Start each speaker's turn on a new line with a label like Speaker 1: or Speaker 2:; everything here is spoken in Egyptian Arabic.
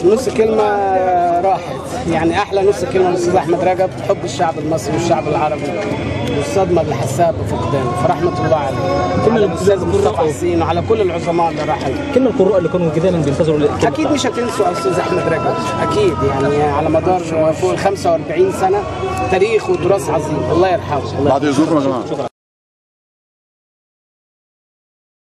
Speaker 1: نص كلمة راحت يعني أحلى نص كلمة من الأستاذ أحمد رجب حب الشعب المصري والشعب العربي والصدمة اللي حسها بفقدانه فرحمة الله عليه
Speaker 2: كلمة
Speaker 1: على
Speaker 2: للأستاذ
Speaker 1: الأستاذ مصطفى
Speaker 2: القراء.
Speaker 1: حسين وعلى كل العظماء اللي راحوا
Speaker 2: كم القراء اللي كانوا دايما بينتظروا الكلمة
Speaker 1: أكيد مش هتنسوا أستاذ أحمد رجب أكيد يعني على مدار فوق ال 45 سنة تاريخ وتراث عظيم الله يرحمه
Speaker 3: بعد اذنكم يا جماعه